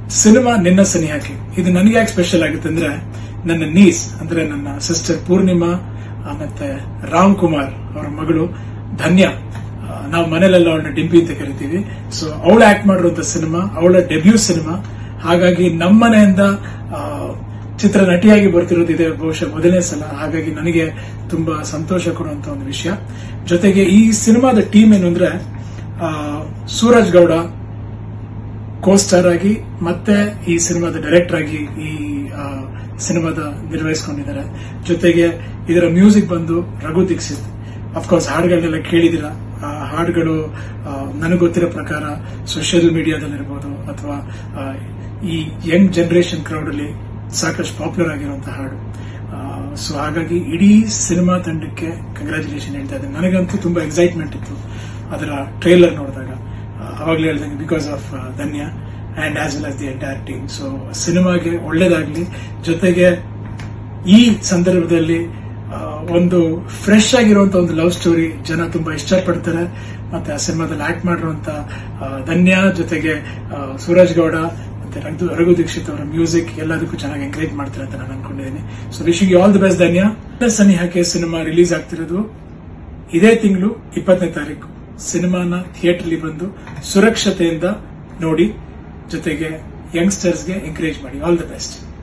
cinema ನಿನ್ನ ಸನಿಹಾಕಿ ಇದು ನನಗೆ ಯಾಕೆ ಸ್ಪೆಷಲ್ ಆಗುತ್ತೆ ಅಂದ್ರೆ ನನ್ನ ನೀಸ್ ಅಂದ್ರೆ ನನ್ನ ಸಿಸ್ಟರ್ ಪೂರ್ಣಿಮಾ ಆ, ಮತ್ತೆ ರಾಮ್ ಕುಮಾರ್ ಅವರ ಮಗಳು ಧನ್ಯ ಆ, ನಾವು ಮನೇಲೆಲ್ಲ ಅವಳನ್ನ ಡಿಂಪಿ ಅಂತ ಕರಿತೀವಿ ಸೊ ಅವಳು ಆಕ್ಟ್ ಮಾಡಿರುವಂತ ಸಿನಿಮಾ ಅವಳ ಡೆಬ್ಯೂ ಸಿನಿಮಾ ಹಾಗಾಗಿ ನಮ್ಮನೆಯಿಂದ ಆ, ಚಿತ್ರ ನಟಿಯಾಗಿ ಬರ್ತಿರೋದು ಇದೆ ಬಹುಶಃ ಮೊದಲನೇ ಸಲ ಹಾಗಾಗಿ ನನಗೆ ತುಂಬಾ ಸಂತೋಷ ಕೊಡುವಂತ ಒಂದು ವಿಷಯ ಜೊತೆಗೆ ಈ ಸಿನಿಮಾದ ಟೀಮ್ ಏನು ಅಂದ್ರೆ ಆ, ಸೂರಜ್ ಗೌಡ ಕೋಸ್ಟಾರ್ ಆಗಿ ಮತ್ತೆ ಈ ಸಿನಿಮಾದ ಡೈರೆಕ್ಟರ್ ಆಗಿ ಈ ಆ, ಸಿನಿಮಾದ ನಿರ್ವಹಿಸಿಕೊಂಡಿದ್ದಾರೆ ಜೊತೆಗೆ ಇದರ ಮ್ಯೂಸಿಕ್ ಬಂದು ರಘು ದೀಕ್ಷಿತ್ ಅಫ್ಕೋರ್ಸ್ ಹಾಡುಗಳನ್ನೆಲ್ಲ ಕೇಳಿದಿರ ಆ ಹಾಡುಗಳು ಆ, ನನಗೆ ಗೊತ್ತಿರೋ ಪ್ರಕಾರ ಸೋಷಿಯಲ್ ಮೀಡಿಯಾದಲ್ಲಿರ್ಬೋದು ಅಥವಾ ಆ, ಈ ಯಂಗ್ ಜನರೇಷನ್ ಕ್ರೌಡ್ ಅಲ್ಲಿ ಸಾಕಷ್ಟು ಪಾಪ್ಯುಲರ್ ಆಗಿರುವಂತಹ ಹಾಡು ಸೊ ಹಾಗಾಗಿ ಇಡೀ ಸಿನಿಮಾ ತಂಡಕ್ಕೆ ಕಂಗ್ರ್ಯಾಚುಲೇಷನ್ ಹೇಳ್ತಾ ಇದ್ದೇನೆ ನನಗಂತೂ ತುಂಬಾ ಎಕ್ಸೈಟ್ಮೆಂಟ್ ಇತ್ತು ಅದರ ಟ್ರೈಲರ್ ನೋಡಿದಾಗ ಅವಾಗಲೇ ಹೇಳ್ದಂಗೆ because of Dhanya and as well as the entire team so ಸಿನಿಮಾಗೆ ಒಳ್ಳೇದಾಗ್ಲಿ ಜೊತೆಗೆ ಈ ಸಂದರ್ಭದಲ್ಲಿ ಆ, ಒಂದು ಫ್ರೆಶ್ ಆಗಿರುವಂತ ಒಂದು ಲವ್ ಸ್ಟೋರಿ ಜನ ತುಂಬಾ ಇಷ್ಟಪಡ್ತಾರೆ ಮತ್ತೆ ಆ ಸಿನಿಮಾದಲ್ಲಿ ಆಕ್ಟ್ ಮಾಡಿರುವಂತ ಆ, ಧನ್ಯ ಜೊತೆಗೆ ಆ, ಸೂರಜ್ ಗೌಡ ಮತ್ತೆ ರಘು ರಘು ದೀಕ್ಷಿತ್ ಅವರ ಮ್ಯೂಸಿಕ್ ಎಲ್ಲದಕ್ಕೂ ಚೆನ್ನಾಗಿ ಎಂಕರೇಜ್ ಮಾಡ್ತಾರೆ ಅಂತ ನಾನು ಅನ್ಕೊಂಡಿದ್ದೀನಿ so wishing all the best Dhanya ಸನಿಹಾಕೆ ಸಿನಿಮಾ ರಿಲೀಸ್ ಆಗ್ತಿರೋದು ಇದೇ ತಿಂಗಳು ಇಪ್ಪತ್ತನೇ ತಾರೀಕು ಸಿನಿಮಾನ ಥಿಯೇಟರ್ಲಿ ಬಂದು ಸುರಕ್ಷತೆಯಿಂದ ನೋಡಿ ಜೊತೆಗೆ ಯಂಗ್ಸ್ಟರ್ಸ್ಗೆ ಎಂಕರೇಜ್ ಮಾಡಿ ಆಲ್ ದಿ ಬೆಸ್ಟ್